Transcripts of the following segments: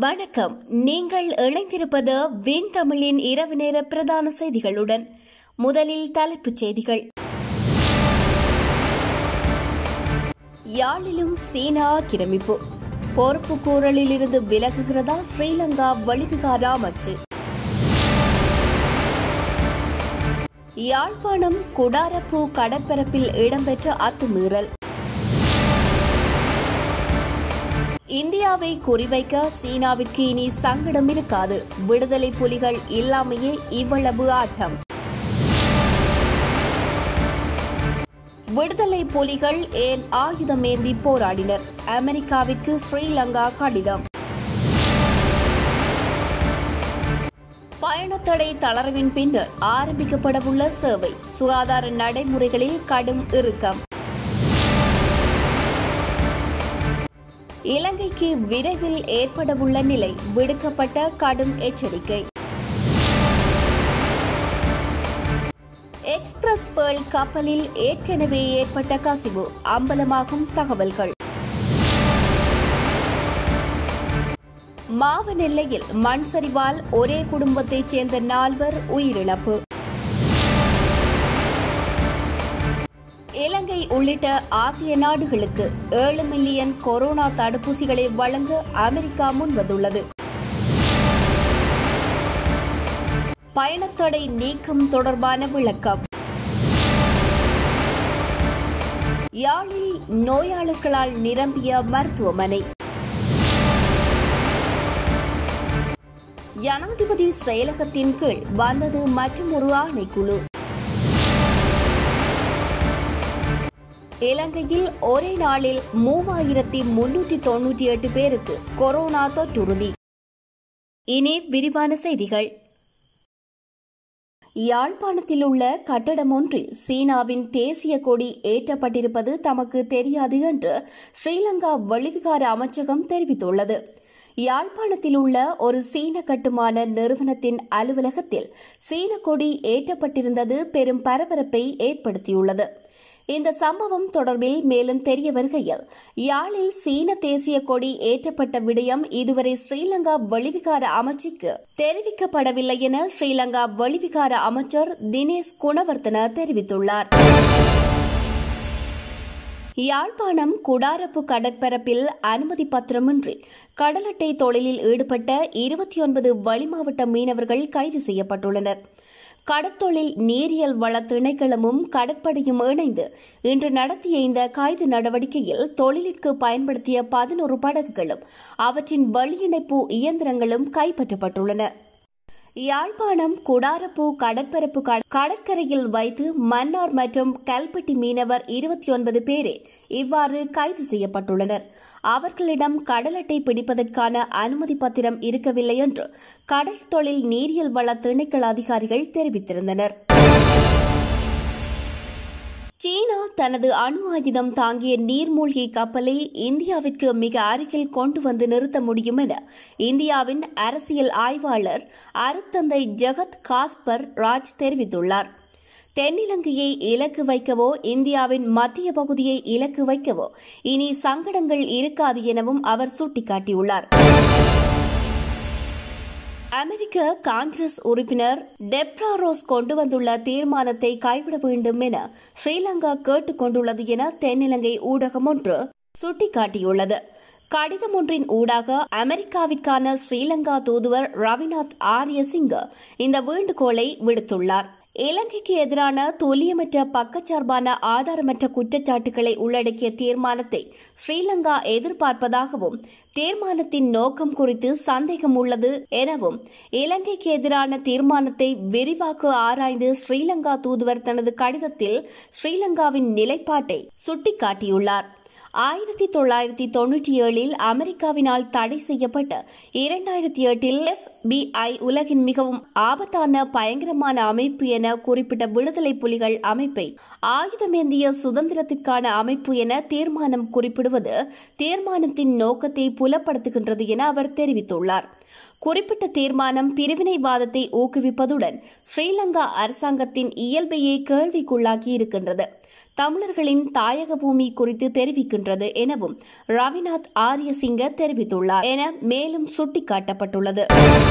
வணக்கம் நீங்கள் இணைந்திருப்பது வின் தமிழின் இரவு நேர பிரதான செய்திகளுடன் முதலில் தலைப்புச் செய்திகள் யாழிலும் சீனா ஆக்கிரமிப்பு பொறுப்பு கூறலில் இருந்து விலகுகிறதா ஸ்ரீலங்கா வெளிவிகார அமைச்சு யாழ்ப்பாணம் குடாரப்பூ கடற்பரப்பில் இடம்பெற்ற அத்துமீறல் இந்தியாவை குறிவைக்க சீனாவிற்கு இனி சங்கடம் இருக்காது விடுதலை புலிகள் இல்லாமையே இவ்வளவு ஆட்டம் விடுதலை புலிகள் ஏன் ஆயுதமேந்தி போராடினர் அமெரிக்காவிற்கு ஸ்ரீலங்கா கடிதம் பயணத்தடை தளர்வின் பின்னர் ஆரம்பிக்கப்படவுள்ள சேவை சுகாதார நடைமுறைகளில் கடும் இறுக்கம் இலங்கைக்கு விரைவில் ஏற்படவுள்ள நிலை விடுக்கப்பட்ட கடும் எச்சரிக்கை எக்ஸ்பிரஸ் பேர்ல் கப்பலில் ஏற்கனவே ஏற்பட்ட கசிவு அம்பலமாகும் தகவல்கள் மாவனெல்லையில் மண் சரிவால் ஒரே குடும்பத்தைச் சேர்ந்த நால்வர் உயிரிழப்பு இலங்கை உள்ளிட்ட ஆசிய நாடுகளுக்கு ஏழு மில்லியன் கொரோனா தடுப்பூசிகளை வழங்க அமெரிக்கா முன்வந்துள்ளது பயணத்தடை நீக்கம் தொடர்பான விளக்கம் யாழில் நோயாளர்களால் நிரம்பிய மருத்துவமனை ஜனாதிபதி செயலகத்தின் கீழ் வந்தது மற்றும் ஒரு ஆணைக்குழு இலங்கையில் ஒரே நாளில் மூவாயிரத்தி முன்னூற்றி தொன்னூற்றி எட்டு பேருக்கு கொரோனா தொற்றுறுதி இனி விரிவான செய்திகள் யாழ்ப்பாணத்தில் உள்ள கட்டடம் ஒன்றில் சீனாவின் தேசிய கொடி ஏற்றப்பட்டிருப்பது தமக்கு தெரியாது என்று ஸ்ரீலங்கா வெளிவிகார அமைச்சகம் தெரிவித்துள்ளது யாழ்ப்பாணத்தில் உள்ள ஒரு சீன கட்டுமான நிறுவனத்தின் அலுவலகத்தில் சீன கொடி ஏற்றப்பட்டிருந்தது பெரும் பரபரப்பை ஏற்படுத்தியுள்ளது இந்த சம்பவம் தொடர்பில் மேலும் தெரிய வருகையில் யாழில் சீன தேசிய கொடி ஏற்றப்பட்ட விடயம் இதுவரை ஸ்ரீலங்கா வெளிவிகார அமைச்சுக்கு தெரிவிக்கப்படவில்லை என ஸ்ரீலங்கா வெளிவிகார அமைச்சர் தினேஷ் குணவர்த்தன தெரிவித்துள்ளார் யாழ்ப்பாணம் குடாரப்பு கடற்பரப்பில் அனுமதி பத்திரமின்றி கடல் அட்டை தொழிலில் ஈடுபட்ட இருபத்தி ஒன்பது வெளிமாவட்ட மீனவர்கள் கைது செய்யப்பட்டுள்ளனா் கடற்தொழில் நீரியல் வள திணைக்களமும் கடற்படையும் இணைந்து இன்று நடத்திய இந்த கைது நடவடிக்கையில் தொழிலிற்கு பயன்படுத்திய பதினோரு படகுகளும் அவற்றின் வழியிணைப்பு இயந்திரங்களும் கைப்பற்றப்பட்டுள்ளன யாழ்ப்பாணம் குடாரப்பூ கடற்பரப்பு கடற்கரையில் வைத்து மன்னார் மற்றும் கல்பட்டி மீனவர் இருபத்தி ஒன்பது பேரே இவ்வாறு கைது செய்யப்பட்டுள்ளனர் அவர்களிடம் கடல் அட்டை பிடிப்பதற்கான அனுமதி பத்திரம் இருக்கவில்லை என்று கடல் தொழில் நீரியல் வள திணைக்கள அதிகாரிகள் தெரிவித்திருந்தனர் சீனா தனது அணு ஆயுதம் தாங்கிய நீர்மூழ்கி கப்பலை இந்தியாவிற்கு மிக அருகில் கொண்டு வந்து நிறுத்த முடியும் என இந்தியாவின் அரசியல் ஆய்வாளர் அருத்தந்தை ஜெகத் காஸ்பர் ராஜ் தெரிவித்துள்ளார் தென்னிலங்கையை இலக்கு வைக்கவோ இந்தியாவின் மத்திய பகுதியை இலக்கு வைக்கவோ இனி சங்கடங்கள் இருக்காது எனவும் அவர் சுட்டிக்காட்டியுள்ளார் அமெரிக்க காங்கிரஸ் உறுப்பினர் டெப்ராரோஸ் கொண்டு வந்துள்ள தீர்மானத்தை கைவிட வேண்டும் என ஸ்ரீலங்கா கேட்டுக் கொண்டுள்ளது என தென்னிலங்கை ஊடகம் ஒன்று சுட்டிக்காட்டியுள்ளது கடிதம் ஒன்றின் ஊடாக அமெரிக்காவிற்கான ஸ்ரீலங்கா தூதுவர் ரவிநாத் ஆரியசிங்க இந்த வேண்டுகோளை விடுத்துள்ளார் இலங்கைக்கு எதிரான துல்லியமற்ற பக்கச்சார்பான ஆதாரமற்ற குற்றச்சாட்டுகளை உள்ளடக்கிய தீர்மானத்தை ஸ்ரீலங்கா எதிர்பார்ப்பதாகவும் தீர்மானத்தின் நோக்கம் குறித்து சந்தேகம் உள்ளது எனவும் இலங்கைக்கு எதிரான தீர்மானத்தை விரிவாக்க ஆராய்ந்து ஸ்ரீலங்கா தூதுவர் தனது கடிதத்தில் ஸ்ரீலங்காவின் நிலைப்பாட்டை சுட்டிக்காட்டியுள்ளார் ஆயிரத்தி தொள்ளாயிரத்தி தொன்னூற்றி ஏழில் அமெரிக்காவினால் தடை செய்யப்பட்ட இரண்டாயிரத்தி எட்டில் எஃபிஐ உலகின் மிகவும் ஆபத்தான பயங்கரமான அமைப்பு என குறிப்பிட்ட விடுதலை புலிகள் அமைப்பை ஆயுதமேந்திய சுதந்திரத்திற்கான அமைப்பு என தீர்மானம் குறிப்பிடுவது தீர்மானத்தின் நோக்கத்தை புலப்படுத்துகின்றது என அவர் தெரிவித்துள்ளார் குறிப்பிட்ட தீர்மானம் பிரிவினைவாதத்தை ஊக்குவிப்பதுடன் ஸ்ரீலங்கா அரசாங்கத்தின் இயல்பையே கேள்விக்குள்ளாக்கி இருக்கின்றது தமிழர்களின் தாயக பூமி குறித்து தெரிவிக்கின்றது எனவும் ரவிநாத் ஆரியசிங்க தெரிவித்துள்ளார் என மேலும் சுட்டிக்காட்டப்பட்டுள்ளது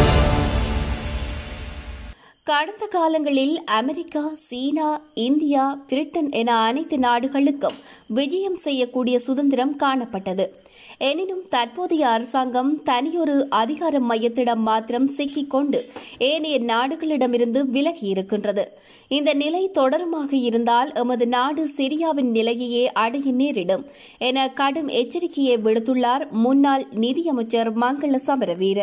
கடந்த காலங்களில் அமெரிக்கா சீனா இந்தியா பிரிட்டன் என அனைத்து நாடுகளுக்கும் விஜயம் செய்யக்கூடிய சுதந்திரம் காணப்பட்டது எனினும் தற்போதைய அரசாங்கம் தனியொரு அதிகார மையத்திடம் மாத்திரம் சிக்கிக்கொண்டு ஏனைய நாடுகளிடமிருந்து விலகி இருக்கின்றது இந்த நிலை தொடருமாக இருந்தால் எமது நாடு சிரியாவின் நிலையையே அடைய நேரிடும் என கடும் எச்சரிக்கையை விடுத்துள்ளார் முன்னாள் நிதியமைச்சர் மங்கள சமரவீர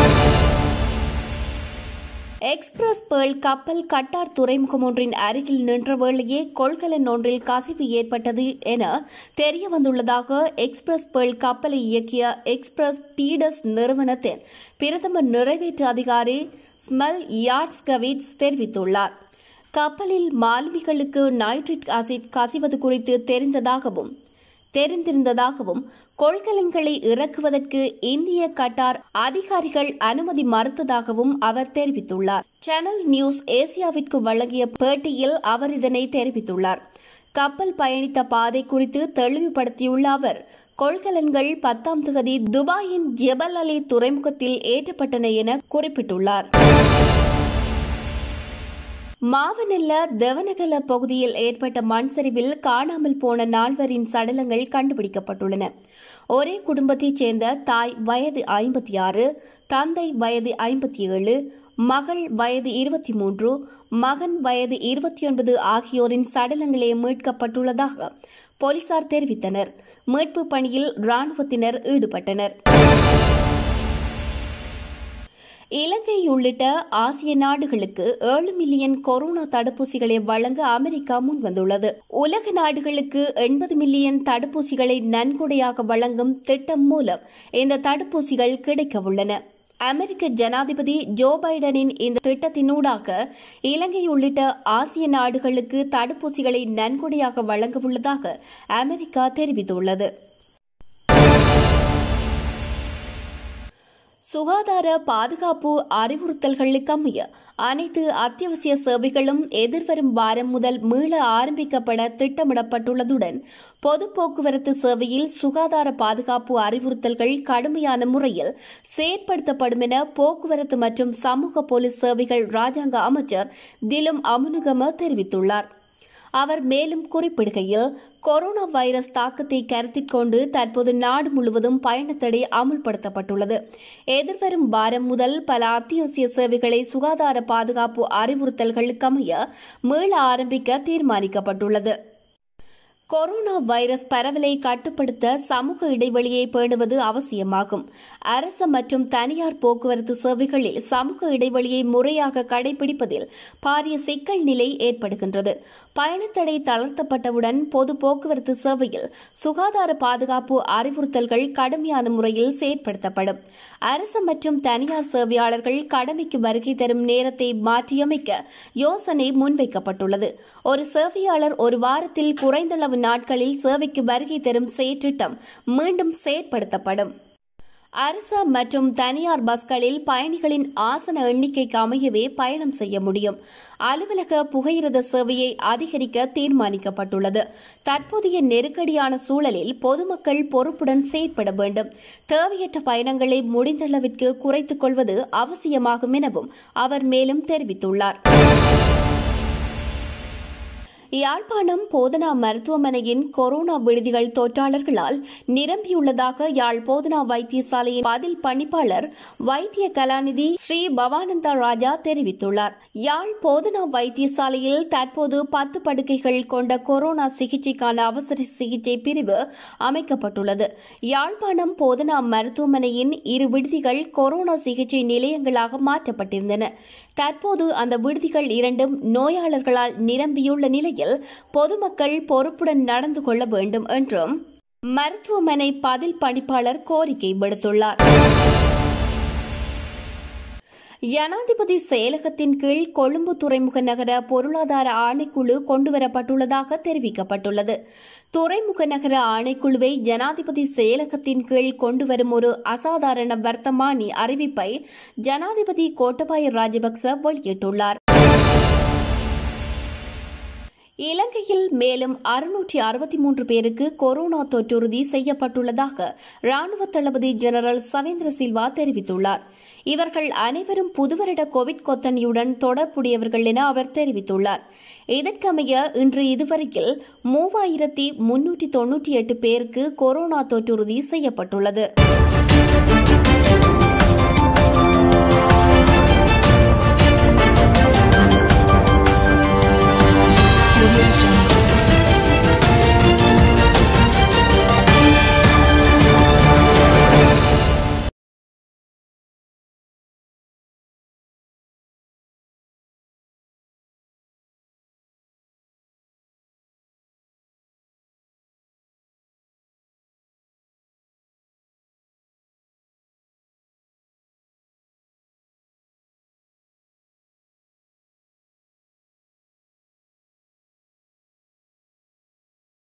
எக்ஸ்பிரஸ் பேர்ல் கப்பல் கட்டார் துறைமுகம் ஒன்றின் அருகில் நின்ற வேளையே கொள்கலன் ஒன்றில் கசிவு ஏற்பட்டது என தெரிய வந்துள்ளதாக எக்ஸ்பிரஸ் பேர்ல் கப்பலை இயக்கிய எக்ஸ்பிரஸ் பீடர்ஸ் நிறுவனத்தின் பிரதம நிறைவேற்று அதிகாரி ஸ்மெல் யாட்ஸ்கவிட்ஸ் தெரிவித்துள்ளார் கப்பலில் மாலுமிகளுக்கு நைட்ரிக் ஆசிட் கசிவது குறித்து தெரிந்ததாகவும் தெரிந்திருந்ததாகவும் கொள்கலன்களை இறக்குவதற்கு இந்திய கட்டார் அதிகாரிகள் அனுமதி மறுத்ததாகவும் அவர் தெரிவித்துள்ளார் சேனல் நியூஸ் ஏசியாவிற்கு வழங்கிய பேட்டியில் அவர் இதனை தெரிவித்துள்ளார் கப்பல் பயணித்த பாதை குறித்து தெளிவுபடுத்தியுள்ள அவர் கொள்கலன்கள் பத்தாம் தேதி துபாயின் ஜெபல் அலி துறைமுகத்தில் ஏற்றப்பட்டன என குறிப்பிட்டுள்ளார் மாவனல்ல தெவனகல பகுதியில் ஏற்பட்ட மண் சரிவில் காணாமல் போன நால்வரின் சடலங்கள் கண்டுபிடிக்கப்பட்டுள்ளன ஒரே குடும்பத்தைச் சேர்ந்த தாய் வயது ஐம்பத்தி ஆறு தந்தை வயது ஐம்பத்தி ஏழு மகள் வயது இருபத்தி மூன்று மகன் வயது இருபத்தி ஒன்பது ஆகியோரின் சடலங்களே மீட்கப்பட்டுள்ளதாக போலீசார் தெரிவித்தனர் மீட்பு பணியில் ராணுவத்தினர் ஈடுபட்டனர் இலங்கை உள்ளிட்ட ஆசிய நாடுகளுக்கு ஏழு மில்லியன் கொரோனா தடுப்பூசிகளை வழங்க அமெரிக்கா முன்வந்துள்ளது உலக நாடுகளுக்கு எண்பது மில்லியன் தடுப்பூசிகளை நன்கொடையாக வழங்கும் திட்டம் மூலம் இந்த தடுப்பூசிகள் கிடைக்கவுள்ளன அமெரிக்க ஜனாதிபதி ஜோ பைடனின் இந்த திட்டத்தினூடாக இலங்கை உள்ளிட்ட ஆசிய நாடுகளுக்கு தடுப்பூசிகளை நன்கொடையாக வழங்கவுள்ளதாக அமெரிக்கா தெரிவித்துள்ளது சுகாதார பாதுகாப்பு அறிவுறுத்தல்களுக்கு அமைய அனைத்து அத்தியாவசிய சேவைகளும் எதிர்வரும் வாரம் முதல் மீள ஆரம்பிக்கப்பட திட்டமிடப்பட்டுள்ளதுடன் பொது போக்குவரத்து சேவையில் சுகாதார பாதுகாப்பு அறிவுறுத்தல்கள் கடுமையான முறையில் செயற்படுத்தப்படும் என போக்குவரத்து மற்றும் சமூக போலீஸ் சேவைகள் ராஜாங்க அமைச்சர் திலும் அமுனுகம தெரிவித்துள்ளார் அவர் மேலும் குறிப்பிடுகையில் கொரோனா வைரஸ் தாக்கத்தை கருத்தில் கொண்டு தற்போது நாடு முழுவதும் பயணத்தடை அமுல்படுத்தப்பட்டுள்ளது எதிர்வரும் வாரம் முதல் பல அத்தியாவசிய சேவைகளை சுகாதார பாதுகாப்பு அறிவுறுத்தல்களுக்கமைய மீள ஆரம்பிக்க தீர்மானிக்கப்பட்டுள்ளது கொரோனா வைரஸ் பரவலை கட்டுப்படுத்த சமூக இடைவெளியை பேணுவது அவசியமாகும் அரசு மற்றும் தனியார் போக்குவரத்து சேவைகளில் சமூக இடைவெளியை முறையாக கடைபிடிப்பதில் பாரிய சிக்கல் நிலை ஏற்படுகின்றது பயணத்தடை தளர்த்தப்பட்டவுடன் பொது போக்குவரத்து சேவையில் சுகாதார பாதுகாப்பு அறிவுறுத்தல்கள் கடுமையான முறையில் செயற்படுத்தப்படும் அரசு மற்றும் தனியார் சேவையாளர்கள் கடமைக்கு வருகை தரும் நேரத்தை மாற்றியமைக்க யோசனை முன்வைக்கப்பட்டுள்ளது ஒரு சேவையாளர் ஒரு வாரத்தில் குறைந்தளவு நாட்களில் சேவைக்கு வருகை தரும் செயற்றிட்டம் மீண்டும் செயற்படுத்தப்படும் அரசு மற்றும் தனியார் பஸ்களில் பயணிகளின் ஆசன எண்ணிக்கைக்கு அமையவே பயணம் செய்ய முடியும் அலுவலக புகையிரத சேவையை அதிகரிக்க தீர்மானிக்கப்பட்டுள்ளது தற்போதைய நெருக்கடியான சூழலில் பொதுமக்கள் பொறுப்புடன் செயற்பட வேண்டும் தேவையற்ற பயணங்களை முடிந்தளவிற்கு குறைத்துக் கொள்வது அவசியமாகும் எனவும் அவர் மேலும் தெரிவித்துள்ளார் யாழ்ப்பாணம் போதனா மருத்துவமனையின் கொரோனா விடுதிகள் தொற்றாளர்களால் நிரம்பியுள்ளதாக யாழ் போதனா வைத்தியசாலையின் பதில் பணிப்பாளர் வைத்திய கலாநிதி ஸ்ரீ பவானந்தா ராஜா தெரிவித்துள்ளார் யாழ் போதனா வைத்தியசாலையில் தற்போது பத்து படுக்கைகள் கொண்ட கொரோனா சிகிச்சைக்கான அவசர சிகிச்சை பிரிவு அமைக்கப்பட்டுள்ளது யாழ்ப்பாணம் போதனா மருத்துவமனையின் இரு விடுதிகள் கொரோனா சிகிச்சை நிலையங்களாக மாற்றப்பட்டிருந்தன தற்போது அந்த விடுதிகள் இரண்டும் நோயாளர்களால் நிரம்பியுள்ள நிலையில் பொதுமக்கள் பொறுப்புடன் நடந்து கொள்ள வேண்டும் என்றும் மருத்துவமனை பதில் பணிப்பாளர் கோரிக்கை விடுத்துள்ளார் ஜனாதிபதி செயலகத்தின் கீழ் கொழும்பு துறைமுக நகர பொருளாதார ஆணைக்குழு கொண்டுவரப்பட்டுள்ளதாக தெரிவிக்கப்பட்டுள்ளது துறைமுக நகர ஆணைக்குழுவை ஜனாதிபதி செயலகத்தின் கீழ் கொண்டுவரும் ஒரு அசாதாரண வர்த்தமானி அறிவிப்பை ஜனாதிபதி கோட்டபாய ராஜபக்ச வெளியிட்டுள்ளார் இலங்கையில் மேலும் அறுநூற்றி அறுபத்தி மூன்று பேருக்கு கொரோனா தொற்றுறுதி செய்யப்பட்டுள்ளதாக ராணுவ தளபதி ஜெனரல் சவேந்திர சில்வா தெரிவித்துள்ளார் இவர்கள் அனைவரும் புதுவருட கோவிட் கொத்தணியுடன் தொடர்புடையவர்கள் என அவர் தெரிவித்துள்ளார் இதற்கமைய இன்று இதுவரையில் மூவாயிரத்தி முன்னூற்றி தொன்னூற்றி எட்டு பேருக்கு கொரோனா தொற்றுறுதி செய்யப்பட்டுள்ளது Audio Jungle.